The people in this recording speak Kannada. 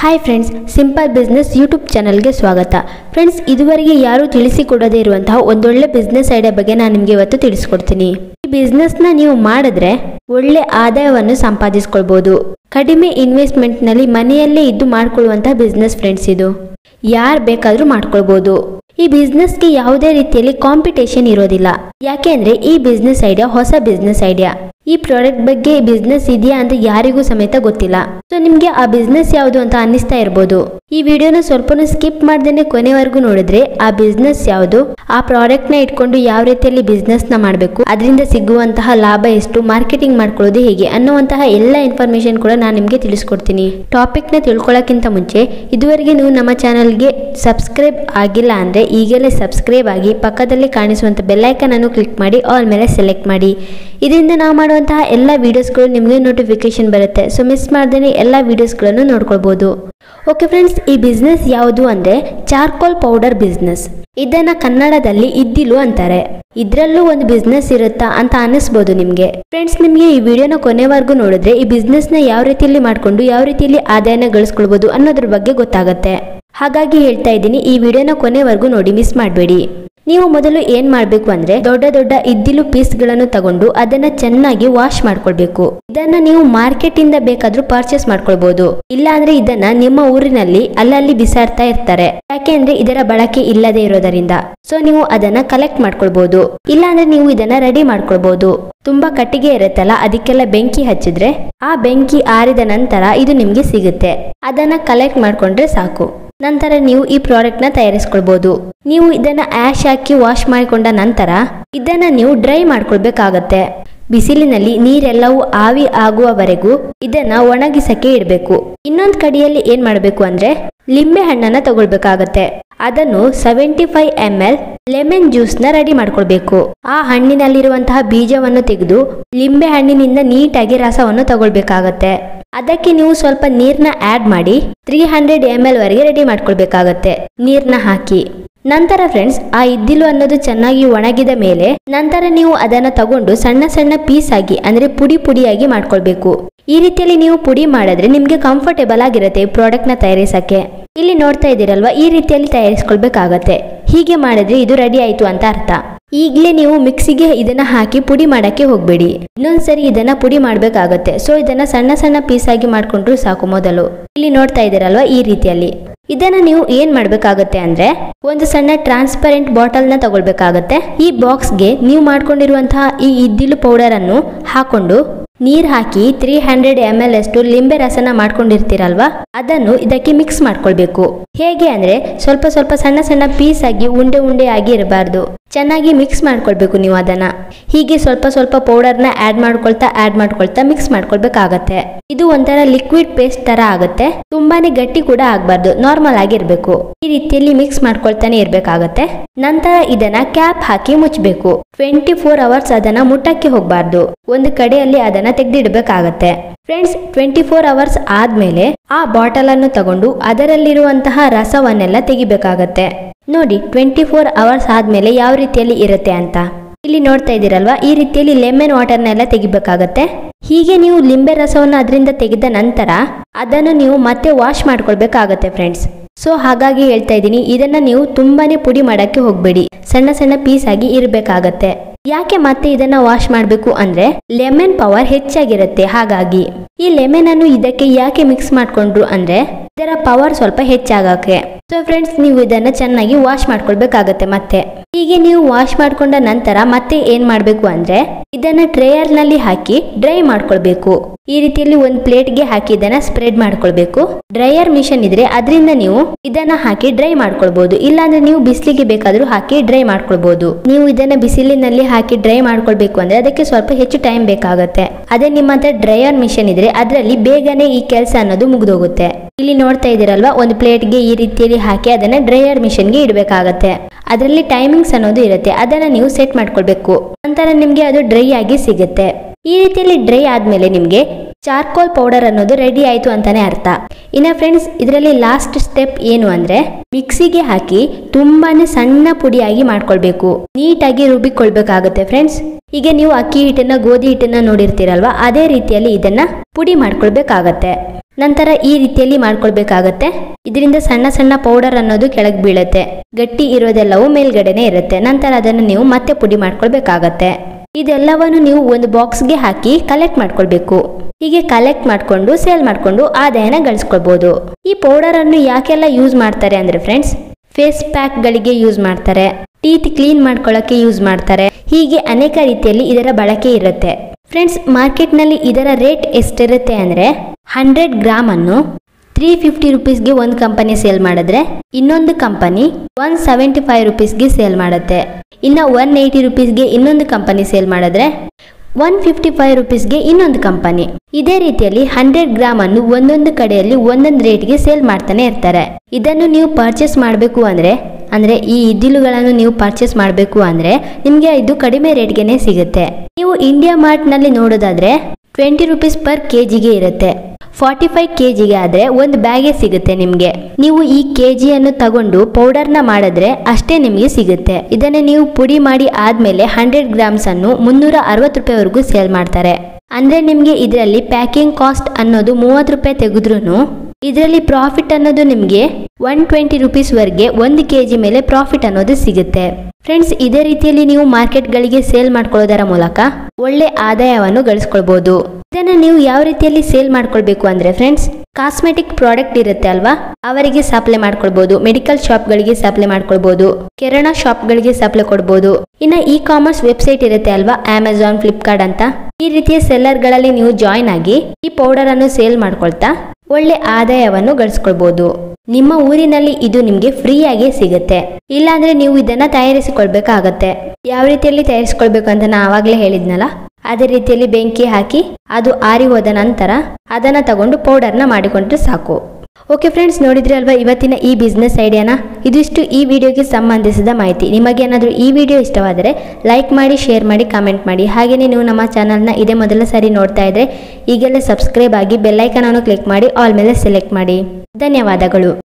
hi friends simple business YouTube ಚಾನಲ್ಗೆ ಸ್ವಾಗತ ಫ್ರೆಂಡ್ಸ್ ಇದುವರೆಗೆ ಯಾರೂ ತಿಳಿಸಿಕೊಡದೇ ಇರುವಂತಹ ಒಂದೊಳ್ಳೆ ಬಿಸ್ನೆಸ್ ಐಡಿಯಾ ಬಗ್ಗೆ ನಾನು ನಿಮಗೆ ಇವತ್ತು ತಿಳಿಸ್ಕೊಡ್ತೀನಿ ಈ ಬಿಸ್ನೆಸ್ನ ನೀವು ಮಾಡಿದ್ರೆ ಒಳ್ಳೆ ಆದಾಯವನ್ನು ಸಂಪಾದಿಸ್ಕೊಳ್ಬೋದು ಕಡಿಮೆ ಇನ್ವೆಸ್ಟ್ಮೆಂಟ್ನಲ್ಲಿ ಮನೆಯಲ್ಲೇ ಇದ್ದು ಮಾಡ್ಕೊಳ್ಳುವಂತಹ ಬಿಸ್ನೆಸ್ ಫ್ರೆಂಡ್ಸ್ ಇದು ಯಾರು ಬೇಕಾದರೂ ಮಾಡ್ಕೊಳ್ಬೋದು ಈ ಬಿಸ್ನೆಸ್ಗೆ ಯಾವುದೇ ರೀತಿಯಲ್ಲಿ ಕಾಂಪಿಟೇಷನ್ ಇರೋದಿಲ್ಲ ಯಾಕೆ ಅಂದ್ರೆ ಈ ಬಿಸ್ನೆಸ್ ಐಡಿಯಾ ಹೊಸ ಬಿಸ್ನೆಸ್ ಐಡಿಯಾ ಈ ಪ್ರಾಡಕ್ಟ್ ಬಗ್ಗೆ ಬಿಸ್ನೆಸ್ ಇದೆಯಾ ಅಂತ ಯಾರಿಗೂ ಸಮೇತ ಗೊತ್ತಿಲ್ಲ ಸೊ ನಿಮ್ಗೆ ಆ ಬಿಸ್ನೆಸ್ ಯಾವುದು ಅಂತ ಅನ್ನಿಸ್ತಾ ಇರ್ಬೋದು ಈ ವಿಡಿಯೋನ ಸ್ವಲ್ಪನೂ ಸ್ಕಿಪ್ ಮಾಡ್ದೇನೆ ಕೊನೆವರೆಗೂ ನೋಡಿದ್ರೆ ಆ ಬಿಸ್ನೆಸ್ ಯಾವುದು ಆ ಪ್ರಾಡಕ್ಟ್ ನ ಇಟ್ಕೊಂಡು ಯಾವ ರೀತಿಯಲ್ಲಿ ಬಿಸ್ನೆಸ್ ನ ಮಾಡಬೇಕು ಅದರಿಂದ ಸಿಗುವಂತಹ ಲಾಭ ಎಷ್ಟು ಮಾರ್ಕೆಟಿಂಗ್ ಮಾಡ್ಕೊಳ್ಳೋದು ಹೇಗೆ ಅನ್ನುವಂತಹ ಎಲ್ಲ ಇನ್ಫಾರ್ಮೇಶನ್ ಕೂಡ ನಾನು ನಿಮಗೆ ತಿಳಿಸ್ಕೊಡ್ತೀನಿ ಟಾಪಿಕ್ ನ ತಿಳ್ಕೊಳ್ಳೋಕ್ಕಿಂತ ಮುಂಚೆ ಇದುವರೆಗೆ ನೀವು ನಮ್ಮ ಚಾನಲ್ಗೆ ಸಬ್ಸ್ಕ್ರೈಬ್ ಆಗಿಲ್ಲ ಅಂದ್ರೆ ಈಗಲೇ ಸಬ್ಸ್ಕ್ರೈಬ್ ಆಗಿ ಪಕ್ಕದಲ್ಲಿ ಕಾಣಿಸುವಂತ ಬೆಲ್ಲೈಕನ್ ಅನ್ನು ಕ್ಲಿಕ್ ಮಾಡಿ ಆಲ್ ಮೇಲೆ ಸೆಲೆಕ್ಟ್ ಮಾಡಿ ಇದರಿಂದ ನಾವು ಮಾಡುವಂತಹ ಎಲ್ಲ ವಿಡಿಯೋಸ್ಗಳು ನಿಮಗೆ ನೋಟಿಫಿಕೇಶನ್ ಬರುತ್ತೆ ಸೊ ಮಿಸ್ ಮಾಡ್ದೇನೆ ಎಲ್ಲ ವಿಡಿಯೋಸ್ಗಳನ್ನು ನೋಡ್ಕೊಳ್ಬೋದು ಓಕೆ ಫ್ರೆಂಡ್ಸ್ ಈ ಬಿಸ್ನೆಸ್ ಯಾವುದು ಅಂದ್ರೆ ಚಾರ್ಕೋಲ್ ಪೌಡರ್ ಬಿಸ್ನೆಸ್ ಇದನ್ನ ಕನ್ನಡದಲ್ಲಿ ಇದ್ದಿಲು ಅಂತಾರೆ ಇದ್ರಲ್ಲೂ ಒಂದು ಬಿಸ್ನೆಸ್ ಇರುತ್ತಾ ಅಂತ ಅನಿಸ್ಬೋದು ನಿಮ್ಗೆ ಫ್ರೆಂಡ್ಸ್ ನಿಮ್ಗೆ ಈ ವಿಡಿಯೋನ ಕೊನೆವರೆಗೂ ನೋಡಿದ್ರೆ ಈ ಬಿಸ್ನೆಸ್ ನ ಯಾವ ರೀತಿಯಲ್ಲಿ ಮಾಡ್ಕೊಂಡು ಯಾವ ರೀತಿಯಲ್ಲಿ ಆದಾಯನ ಗಳಿಸ್ಕೊಳ್ಬೋದು ಅನ್ನೋದ್ರ ಬಗ್ಗೆ ಗೊತ್ತಾಗತ್ತೆ ಹಾಗಾಗಿ ಹೇಳ್ತಾ ಇದ್ದೀನಿ ಈ ವಿಡಿಯೋನ ಕೊನೆವರೆಗೂ ನೋಡಿ ಮಿಸ್ ಮಾಡಬೇಡಿ ನೀವು ಮೊದಲು ಏನ್ ಮಾಡ್ಬೇಕು ಅಂದ್ರೆ ದೊಡ್ಡ ದೊಡ್ಡ ಇದ್ದಿಲು ಪೀಸ್ಗಳನ್ನು ತಗೊಂಡು ಅದನ್ನ ಚೆನ್ನಾಗಿ ವಾಶ್ ಮಾಡ್ಕೊಳ್ಬೇಕು ಇದನ್ನ ನೀವು ಮಾರ್ಕೆಟ್ ಇಂದ ಬೇಕಾದ್ರೂ ಪರ್ಚೇಸ್ ಮಾಡ್ಕೊಳ್ಬಹುದು ಇಲ್ಲ ಅಂದ್ರೆ ಇದನ್ನ ನಿಮ್ಮ ಊರಿನಲ್ಲಿ ಅಲ್ಲಲ್ಲಿ ಬಿಸಾಡ್ತಾ ಇರ್ತಾರೆ ಯಾಕೆಂದ್ರೆ ಇದರ ಬಳಕೆ ಇಲ್ಲದೆ ಇರೋದರಿಂದ ಸೊ ನೀವು ಅದನ್ನ ಕಲೆಕ್ಟ್ ಮಾಡ್ಕೊಳ್ಬಹುದು ಇಲ್ಲ ಅಂದ್ರೆ ನೀವು ಇದನ್ನ ರೆಡಿ ಮಾಡ್ಕೊಳ್ಬಹುದು ತುಂಬಾ ಕಟ್ಟಿಗೆ ಇರುತ್ತಲ್ಲ ಅದಕ್ಕೆಲ್ಲ ಬೆಂಕಿ ಹಚ್ಚಿದ್ರೆ ಆ ಬೆಂಕಿ ಆರಿದ ನಂತರ ಇದು ನಿಮ್ಗೆ ಸಿಗುತ್ತೆ ಅದನ್ನ ಕಲೆಕ್ಟ್ ಮಾಡ್ಕೊಂಡ್ರೆ ಸಾಕು ನಂತರ ನೀವು ಈ ಪ್ರಾಡಕ್ಟ್ ನ ತಯಾರಿಸ್ಕೊಳ್ಬಹುದು ನೀವು ಇದನ್ನ ಆಶ್ ಹಾಕಿ ವಾಶ್ ಮಾಡಿಕೊಂಡ ನಂತರ ಇದನ್ನ ನೀವು ಡ್ರೈ ಮಾಡ್ಕೊಳ್ಬೇಕಾಗತ್ತೆ ಬಿಸಿಲಿನಲ್ಲಿ ನೀರೆಲ್ಲವೂ ಆವಿ ಆಗುವವರೆಗೂ ಇದನ್ನ ಒಣಗಿಸಕ್ಕೆ ಇಡಬೇಕು ಇನ್ನೊಂದ್ ಕಡೆಯಲ್ಲಿ ಏನ್ ಮಾಡಬೇಕು ಅಂದ್ರೆ ಲಿಂಬೆ ಹಣ್ಣನ್ನ ತಗೊಳ್ಬೇಕಾಗತ್ತೆ ಅದನ್ನು seventy five M L lemon juice ನ ರೆಡಿ ಮಾಡ್ಕೊಳ್ಬೇಕು ಆ ಹಣ್ಣಿನಲ್ಲಿರುವಂತಹ ಬೀಜವನ್ನು ತೆಗೆದು ಲಿಂಬೆ ಹಣ್ಣಿನಿಂದ ನೀಟಾಗಿ ರಸವನ್ನು ತಗೊಳ್ಬೇಕಾಗತ್ತೆ ಅದಕ್ಕೆ ನೀವು ಸ್ವಲ್ಪ ನೀರ್ನ ಆಡ್ ಮಾಡಿ ತ್ರೀ ಹಂಡ್ರೆಡ್ ಎಂ ಎಲ್ ವರೆಗೆ ರೆಡಿ ಮಾಡ್ಕೊಳ್ಬೇಕಾಗತ್ತೆ ನೀರ್ನ ಹಾಕಿ ನಂತರ ಫ್ರೆಂಡ್ಸ್ ಆ ಇದ್ದಿಲು ಅನ್ನೋದು ಚೆನ್ನಾಗಿ ಒಣಗಿದ ಮೇಲೆ ನಂತರ ನೀವು ಅದನ್ನ ತಗೊಂಡು ಸಣ್ಣ ಸಣ್ಣ ಪೀಸ್ ಆಗಿ ಅಂದ್ರೆ ಪುಡಿ ಪುಡಿಯಾಗಿ ಮಾಡ್ಕೊಳ್ಬೇಕು ಈ ರೀತಿಯಲ್ಲಿ ನೀವು ಪುಡಿ ಮಾಡಿದ್ರೆ ನಿಮ್ಗೆ ಕಂಫರ್ಟೇಬಲ್ ಆಗಿರುತ್ತೆ ಈ ಪ್ರಾಡಕ್ಟ್ ನ ತಯಾರಿಸಕ್ಕೆ ಇಲ್ಲಿ ನೋಡ್ತಾ ಇದ್ದೀರಲ್ವಾ ಈ ರೀತಿಯಲ್ಲಿ ತಯಾರಿಸ್ಕೊಳ್ಬೇಕಾಗತ್ತೆ ಹೀಗೆ ಮಾಡಿದ್ರೆ ಇದು ರೆಡಿ ಆಯ್ತು ಅಂತ ಅರ್ಥ ಈಗಲೇ ನೀವು ಮಿಕ್ಸಿಗೆ ಇದನ್ನ ಹಾಕಿ ಪುಡಿ ಮಾಡಕ್ಕೆ ಹೋಗ್ಬೇಡಿ ಇನ್ನೊಂದ್ಸರಿ ಇದನ್ನ ಪುಡಿ ಮಾಡ್ಬೇಕಾಗತ್ತೆ ಸೊ ಇದನ್ನ ಸಣ್ಣ ಸಣ್ಣ ಪೀಸ್ ಆಗಿ ಮಾಡ್ಕೊಂಡ್ರು ಸಾಕು ಮೊದಲು ಇಲ್ಲಿ ನೋಡ್ತಾ ಇದ್ದೀರಲ್ವಾ ಈ ರೀತಿಯಲ್ಲಿ ಇದನ್ನ ನೀವು ಏನ್ ಮಾಡ್ಬೇಕಾಗತ್ತೆ ಅಂದ್ರೆ ಒಂದು ಸಣ್ಣ ಟ್ರಾನ್ಸ್ಪರೆಂಟ್ ಬಾಟಲ್ ನ ತಗೊಳ್ಬೇಕಾಗತ್ತೆ ಈ ಬಾಕ್ಸ್ಗೆ ನೀವು ಮಾಡ್ಕೊಂಡಿರುವಂತಹ ಈ ಇದ್ದಿಲು ಪೌಡರ್ ಅನ್ನು ಹಾಕೊಂಡು ನೀರ್ ಹಾಕಿ ತ್ರೀ ಹಂಡ್ರೆಡ್ ಎಂ ಎಲ್ ಅಷ್ಟು ಲಿಂಬೆ ರಸನ ಮಾಡ್ಕೊಂಡಿರ್ತೀರಲ್ವಾ ಅದನ್ನು ಇದಕ್ಕೆ ಮಿಕ್ಸ್ ಮಾಡ್ಕೊಳ್ಬೇಕು ಹೇಗೆ ಅಂದ್ರೆ ಸ್ವಲ್ಪ ಸ್ವಲ್ಪ ಸಣ್ಣ ಸಣ್ಣ ಪೀಸ್ ಆಗಿ ಉಂಡೆ ಉಂಡೆ ಆಗಿ ಇರಬಾರ್ದು ಚೆನ್ನಾಗಿ ಮಿಕ್ಸ್ ಮಾಡ್ಕೊಳ್ಬೇಕು ನೀವು ಅದನ್ನ ಹೀಗೆ ಸ್ವಲ್ಪ ಸ್ವಲ್ಪ ಪೌಡರ್ನ ಆಡ್ ಮಾಡ್ಕೊಳ್ತಾ ಆಡ್ ಮಾಡ್ಕೊಳ್ತಾ ಮಿಕ್ಸ್ ಮಾಡ್ಕೊಳ್ಬೇಕಾಗತ್ತೆ ಇದು ಒಂಥರ ಲಿಕ್ವಿಡ್ ಪೇಸ್ಟ್ ತರ ಆಗುತ್ತೆ ತುಂಬಾನೇ ಗಟ್ಟಿ ಕೂಡ ಆಗ್ಬಾರ್ದು ನಾರ್ಮಲ್ ಆಗಿರ್ಬೇಕು ಈ ರೀತಿಯಲ್ಲಿ ಮಿಕ್ಸ್ ಮಾಡ್ಕೊಳ್ತಾನೆ ಇರ್ಬೇಕಾಗತ್ತೆ ನಂತರ ಇದನ್ನ ಕ್ಯಾಪ್ ಹಾಕಿ ಮುಚ್ಚಬೇಕು ಟ್ವೆಂಟಿ ಫೋರ್ ಅವರ್ಸ್ ಅದನ್ನ ಮುಟ್ಟಕ್ಕೆ ಹೋಗ್ಬಾರ್ದು ಒಂದು ಕಡೆಯಲ್ಲಿ ಅದನ್ನ ತೆಗೆದಿಡಬೇಕಾಗತ್ತೆ ಫ್ರೆಂಡ್ಸ್ ಟ್ವೆಂಟಿ ಫೋರ್ ಅವರ್ಸ್ ಆದ್ಮೇಲೆ ಆ ಬಾಟಲ್ ಅನ್ನು ತಗೊಂಡು ಅದರಲ್ಲಿರುವಂತಹ ರಸವನ್ನೆಲ್ಲ ತೆಗಿಬೇಕಾಗತ್ತೆ ನೋಡಿ ಟ್ವೆಂಟಿ ಫೋರ್ ಅವರ್ಸ್ ಆದ್ಮೇಲೆ ಯಾವ ರೀತಿಯಲ್ಲಿ ಇರುತ್ತೆ ಅಂತ ಇಲ್ಲಿ ನೋಡ್ತಾ ಇದ್ದೀರಲ್ವಾ ಈ ರೀತಿಯಲ್ಲಿ ಲೆಮನ್ ವಾಟರ್ನೆಲ್ಲ ತೆಗಿಬೇಕಾಗತ್ತೆ ಹೀಗೆ ನೀವು ಲಿಂಬೆ ರಸವನ್ನು ಅದರಿಂದ ತೆಗೆದ ನಂತರ ಅದನ್ನು ನೀವು ಮತ್ತೆ ವಾಶ್ ಮಾಡ್ಕೊಳ್ಬೇಕಾಗತ್ತೆ ಫ್ರೆಂಡ್ಸ್ ಸೊ ಹಾಗಾಗಿ ಹೇಳ್ತಾ ಇದ್ದೀನಿ ಇದನ್ನ ನೀವು ತುಂಬಾನೇ ಪುಡಿ ಮಾಡಕ್ಕೆ ಹೋಗ್ಬೇಡಿ ಸಣ್ಣ ಸಣ್ಣ ಪೀಸ್ ಆಗಿ ಇರಬೇಕಾಗತ್ತೆ ಯಾಕೆ ಮತ್ತೆ ಇದನ್ನ ವಾಶ್ ಮಾಡಬೇಕು ಅಂದ್ರೆ ಲೆಮನ್ ಪವರ್ ಹೆಚ್ಚಾಗಿರುತ್ತೆ ಹಾಗಾಗಿ ಈ ಲೆಮನ್ ಅನ್ನು ಇದಕ್ಕೆ ಯಾಕೆ ಮಿಕ್ಸ್ ಮಾಡ್ಕೊಂಡ್ರು ಅಂದ್ರೆ ಇದರ ಪವರ್ ಸ್ವಲ್ಪ ಹೆಚ್ಚಾಗಕ್ಕೆ ಸೊ ಫ್ರೆಂಡ್ಸ್ ನೀವು ಇದನ್ನ ಚೆನ್ನಾಗಿ ವಾಶ್ ಮಾಡ್ಕೊಳ್ಬೇಕಾಗತ್ತೆ ಮತ್ತೆ ಹೀಗೆ ನೀವು ವಾಶ್ ಮಾಡ್ಕೊಂಡ ನಂತರ ಮತ್ತೆ ಏನ್ ಮಾಡ್ಬೇಕು ಅಂದ್ರೆ ಇದನ್ನ ಟ್ರೇಯರ್ ನಲ್ಲಿ ಹಾಕಿ ಡ್ರೈ ಮಾಡ್ಕೊಳ್ಬೇಕು ಈ ರೀತಿಯಲ್ಲಿ ಒಂದು ಪ್ಲೇಟ್ಗೆ ಹಾಕಿ ಇದನ್ನ ಸ್ಪ್ರೆಡ್ ಮಾಡ್ಕೊಳ್ಬೇಕು ಡ್ರೈಯರ್ ಮಿಷನ್ ಇದ್ರೆ ಅದರಿಂದ ನೀವು ಇದನ್ನ ಹಾಕಿ ಡ್ರೈ ಮಾಡ್ಕೊಳ್ಬಹುದು ಇಲ್ಲಾಂದ್ರೆ ನೀವು ಬಿಸಿಲಿಗೆ ಬೇಕಾದ್ರೂ ಹಾಕಿ ಡ್ರೈ ಮಾಡ್ಕೊಳ್ಬಹುದು ನೀವು ಇದನ್ನ ಬಿಸಿಲಿನಲ್ಲಿ ಹಾಕಿ ಡ್ರೈ ಮಾಡ್ಕೊಳ್ಬೇಕು ಅಂದ್ರೆ ಅದಕ್ಕೆ ಸ್ವಲ್ಪ ಹೆಚ್ಚು ಟೈಮ್ ಬೇಕಾಗುತ್ತೆ ಅದೇ ನಿಮ್ಮ ಹತ್ರ ಡ್ರೈಯರ್ ಮಿಷನ್ ಇದ್ರೆ ಅದರಲ್ಲಿ ಬೇಗನೆ ಈ ಕೆಲಸ ಅನ್ನೋದು ಮುಗಿದೋಗುತ್ತೆ ಇಲ್ಲಿ ನೋಡ್ತಾ ಇದ್ದೀರಲ್ವಾ ಒಂದು ಪ್ಲೇಟ್ಗೆ ಈ ರೀತಿಯಲ್ಲಿ ಹಾಕಿ ಅದನ್ನ ಡ್ರೈಯರ್ ಮಿಷನ್ಗೆ ಇಡಬೇಕಾಗತ್ತೆ ಅದರಲ್ಲಿ ಟೈಮಿಂಗ್ಸ್ ಅನ್ನೋದು ಇರುತ್ತೆ ಅದನ್ನ ನೀವು ಸೆಟ್ ಮಾಡ್ಕೊಳ್ಬೇಕು ನಂತರ ನಿಮ್ಗೆ ಅದು ಡ್ರೈ ಆಗಿ ಸಿಗುತ್ತೆ ಈ ರೀತಿಯಲ್ಲಿ ಡ್ರೈ ಆದ್ಮೇಲೆ ನಿಮ್ಗೆ ಚಾರ್ಕೋಲ್ ಪೌಡರ್ ಅನ್ನೋದು ರೆಡಿ ಆಯ್ತು ಅಂತಾನೆ ಅರ್ಥ ಇನ್ನ ಫ್ರೆಂಡ್ಸ್ ಇದರಲ್ಲಿ ಲಾಸ್ಟ್ ಸ್ಟೆಪ್ ಏನು ಅಂದ್ರೆ ಮಿಕ್ಸಿಗೆ ಹಾಕಿ ತುಂಬಾನೇ ಸಣ್ಣ ಪುಡಿಯಾಗಿ ಮಾಡ್ಕೊಳ್ಬೇಕು ನೀಟಾಗಿ ರುಬ್ಬಿಕೊಳ್ಬೇಕಾಗುತ್ತೆ ಫ್ರೆಂಡ್ಸ್ ಈಗ ನೀವು ಅಕ್ಕಿ ಹಿಟ್ಟನ್ನ ಗೋಧಿ ಹಿಟ್ಟನ್ನ ನೋಡಿರ್ತೀರಲ್ವಾ ಅದೇ ರೀತಿಯಲ್ಲಿ ಇದನ್ನ ಪುಡಿ ಮಾಡ್ಕೊಳ್ಬೇಕಾಗತ್ತೆ ನಂತರ ಈ ರೀತಿಯಲ್ಲಿ ಮಾಡ್ಕೊಳ್ಬೇಕಾಗತ್ತೆ ಇದರಿಂದ ಸಣ್ಣ ಸಣ್ಣ ಪೌಡರ್ ಅನ್ನೋದು ಕೆಳಗೆ ಬೀಳುತ್ತೆ ಗಟ್ಟಿ ಇರೋದೆಲ್ಲವೂ ಮೇಲ್ಗಡೆನೆ ಇರುತ್ತೆ ನಂತರ ಅದನ್ನು ನೀವು ಮತ್ತೆ ಪುಡಿ ಮಾಡ್ಕೊಳ್ಬೇಕಾಗತ್ತೆ ಇದೆಲ್ಲವನ್ನು ನೀವು ಒಂದು ಬಾಕ್ಸ್ಗೆ ಹಾಕಿ ಕಲೆಕ್ಟ್ ಮಾಡ್ಕೊಳ್ಬೇಕು ಹೀಗೆ ಕಲೆಕ್ಟ್ ಮಾಡ್ಕೊಂಡು ಸೇಲ್ ಮಾಡ್ಕೊಂಡು ಆದಾಯನ ಗಳಿಸ್ಕೊಳ್ಬಹುದು ಈ ಪೌಡರ್ ಅನ್ನು ಯಾಕೆಲ್ಲ ಯೂಸ್ ಮಾಡ್ತಾರೆ ಅಂದ್ರೆ ಫ್ರೆಂಡ್ಸ್ ಫೇಸ್ ಪ್ಯಾಕ್ ಗಳಿಗೆ ಯೂಸ್ ಮಾಡ್ತಾರೆ ಟೀತ್ ಕ್ಲೀನ್ ಮಾಡ್ಕೊಳ್ಳೋಕೆ ಯೂಸ್ ಮಾಡ್ತಾರೆ ಹೀಗೆ ಅನೇಕ ರೀತಿಯಲ್ಲಿ ಇದರ ಬಳಕೆ ಇರುತ್ತೆ ಫ್ರೆಂಡ್ಸ್ ಮಾರ್ಕೆಟ್ನಲ್ಲಿ ಇದರ ರೇಟ್ ಎಷ್ಟಿರುತ್ತೆ ಅಂದರೆ ಹಂಡ್ರೆಡ್ ಗ್ರಾಮ್ ಅನ್ನು ತ್ರೀ ಫಿಫ್ಟಿ ರುಪೀಸ್ಗೆ ಒಂದು ಕಂಪನಿ ಸೇಲ್ ಮಾಡಿದ್ರೆ ಇನ್ನೊಂದು ಕಂಪನಿ ಒನ್ ಸೆವೆಂಟಿ ಫೈವ್ ರುಪೀಸ್ಗೆ ಸೇಲ್ ಮಾಡುತ್ತೆ ಇನ್ನು ಒನ್ ಏಯ್ಟಿ ರುಪೀಸ್ಗೆ ಇನ್ನೊಂದು ಕಂಪನಿ ಸೇಲ್ ಮಾಡಿದ್ರೆ ಒನ್ ಫಿಫ್ಟಿ ಫೈವ್ ರುಪೀಸ್ಗೆ ಇನ್ನೊಂದು ಕಂಪನಿ ಇದೇ ರೀತಿಯಲ್ಲಿ ಹಂಡ್ರೆಡ್ ಗ್ರಾಮ್ ಅನ್ನು ಒಂದೊಂದು ಕಡೆಯಲ್ಲಿ ಒಂದೊಂದು ರೇಟ್ಗೆ ಸೇಲ್ ಮಾಡ್ತಾನೆ ಇರ್ತಾರೆ ಇದನ್ನು ನೀವು ಪರ್ಚೇಸ್ ಮಾಡಬೇಕು ಅಂದ್ರೆ ಅಂದ್ರೆ ಈ ಇದ್ದಿಲುಗಳನ್ನು ನೀವು ಪರ್ಚೇಸ್ ಮಾಡಬೇಕು ಅಂದ್ರೆ ನಿಮಗೆ ಇದು ಕಡಿಮೆ ರೇಟ್ಗೆನೆ ಸಿಗುತ್ತೆ ನೀವು ಇಂಡಿಯಾ ಮಾರ್ಟ್ ನಲ್ಲಿ ನೋಡೋದಾದ್ರೆ ಟ್ವೆಂಟಿ ರುಪೀಸ್ ಪರ್ ಕೆಜಿಗೆ ಇರುತ್ತೆ ಫಾರ್ಟಿ ಫೈವ್ ಕೆ ಜಿಗೆ ಆದರೆ ಒಂದು ಬ್ಯಾಗೆ ಸಿಗುತ್ತೆ ನಿಮಗೆ ನೀವು ಈ ಕೆ ಜಿಯನ್ನು ತಗೊಂಡು ಪೌಡರ್ನ ಮಾಡಿದ್ರೆ ಅಷ್ಟೇ ನಿಮಗೆ ಸಿಗುತ್ತೆ ಇದನ್ನೇ ನೀವು ಪುಡಿ ಮಾಡಿ ಆದಮೇಲೆ ಹಂಡ್ರೆಡ್ ಗ್ರಾಮ್ಸ್ ಅನ್ನು ಮುನ್ನೂರ ಅರವತ್ತು ರೂಪಾಯಿವರೆಗೂ ಸೇಲ್ ಮಾಡ್ತಾರೆ ಅಂದರೆ ನಿಮಗೆ ಇದರಲ್ಲಿ ಪ್ಯಾಕಿಂಗ್ ಕಾಸ್ಟ್ ಅನ್ನೋದು ಮೂವತ್ತು ರೂಪಾಯಿ ತೆಗೆದ್ರೂ ಇದರಲ್ಲಿ ಪ್ರಾಫಿಟ್ ಅನ್ನೋದು ನಿಮಗೆ ಒನ್ ಟ್ವೆಂಟಿ ರುಪೀಸ್ವರೆಗೆ ಒಂದು ಕೆ ಜಿ ಮೇಲೆ ಪ್ರಾಫಿಟ್ ಅನ್ನೋದು ಸಿಗುತ್ತೆ ಫ್ರೆಂಡ್ಸ್ ಇದೇ ರೀತಿಯಲ್ಲಿ ನೀವು ಮಾರ್ಕೆಟ್ಗಳಿಗೆ ಸೇಲ್ ಮಾಡ್ಕೊಳ್ಳೋದರ ಮೂಲಕ ಒಳ್ಳೆ ಆದಾಯವನ್ನು ಗಳಿಸ್ಕೊಳ್ಬಹುದು ಇದನ್ನ ನೀವು ಯಾವ ರೀತಿಯಲ್ಲಿ ಸೇಲ್ ಮಾಡ್ಕೊಳ್ಬೇಕು ಅಂದ್ರೆ ಫ್ರೆಂಡ್ಸ್ ಕಾಸ್ಮೆಟಿಕ್ ಪ್ರಾಡಕ್ಟ್ ಇರುತ್ತೆ ಅಲ್ವಾ ಅವರಿಗೆ ಸಪ್ಲೈ ಮಾಡ್ಕೊಳ್ಬಹುದು ಮೆಡಿಕಲ್ ಶಾಪ್ಗಳಿಗೆ ಸಪ್ಲೈ ಮಾಡ್ಕೊಳ್ಬಹುದು ಕಿರಾಣ ಶಾಪ್ಗಳಿಗೆ ಸಪ್ಲೈ ಕೊಡ್ಬೋದು ಇನ್ನ ಇ ಕಾಮರ್ಸ್ ವೆಬ್ಸೈಟ್ ಇರುತ್ತೆ ಅಲ್ವಾ ಅಮೆಝಾನ್ ಫ್ಲಿಪ್ಕಾರ್ಟ್ ಅಂತ ಈ ರೀತಿಯ ಸೆಲ್ಲರ್ಗಳಲ್ಲಿ ನೀವು ಜಾಯ್ನ್ ಆಗಿ ಈ ಪೌಡರ್ ಅನ್ನು ಸೇಲ್ ಮಾಡ್ಕೊಳ್ತಾ ಒಳ್ಳೆ ಆದಾಯವನ್ನು ಗಳಿಸ್ಕೊಳ್ಬಹುದು ನಿಮ್ಮ ಊರಿನಲ್ಲಿ ಇದು ನಿಮಗೆ ಫ್ರೀಯಾಗಿ ಸಿಗುತ್ತೆ ಇಲ್ಲಾಂದ್ರೆ ನೀವು ಇದನ್ನ ತಯಾರಿಸಿಕೊಳ್ಬೇಕಾಗತ್ತೆ ಯಾವ ರೀತಿಯಲ್ಲಿ ತಯಾರಿಸ್ಕೊಳ್ಬೇಕು ಅಂತ ನಾ ಆವಾಗಲೇ ಹೇಳಿದ್ನಲ್ಲ ಅದೇ ರೀತಿಯಲ್ಲಿ ಬೆಂಕಿ ಹಾಕಿ ಅದು ಆರಿ ಹೋದ ನಂತರ ಅದನ್ನ ತಗೊಂಡು ಪೌಡರ್ನ ಮಾಡಿಕೊಂಡ್ರೆ ಸಾಕು ಓಕೆ ಫ್ರೆಂಡ್ಸ್ ನೋಡಿದ್ರಿ ಅಲ್ವಾ ಇವತ್ತಿನ ಈ ಬಿಸ್ನೆಸ್ ಐಡಿಯಾನ ಇದಿಷ್ಟು ಈ ವಿಡಿಯೋಗೆ ಸಂಬಂಧಿಸಿದ ಮಾಹಿತಿ ನಿಮಗೆ ಏನಾದರೂ ಈ ವಿಡಿಯೋ ಇಷ್ಟವಾದರೆ ಲೈಕ್ ಮಾಡಿ ಶೇರ್ ಮಾಡಿ ಕಾಮೆಂಟ್ ಮಾಡಿ ಹಾಗೆಯೇ ನೀವು ನಮ್ಮ ಚಾನಲ್ನ ಇದೇ ಮೊದಲ ಸಾರಿ ನೋಡ್ತಾ ಇದ್ರೆ ಈಗಲೇ ಸಬ್ಸ್ಕ್ರೈಬ್ ಆಗಿ ಬೆಲ್ಲೈಕನನ್ನು ಕ್ಲಿಕ್ ಮಾಡಿ ಆಲ್ ಮೇಲೆ ಸೆಲೆಕ್ಟ್ ಮಾಡಿ ಧನ್ಯವಾದಗಳು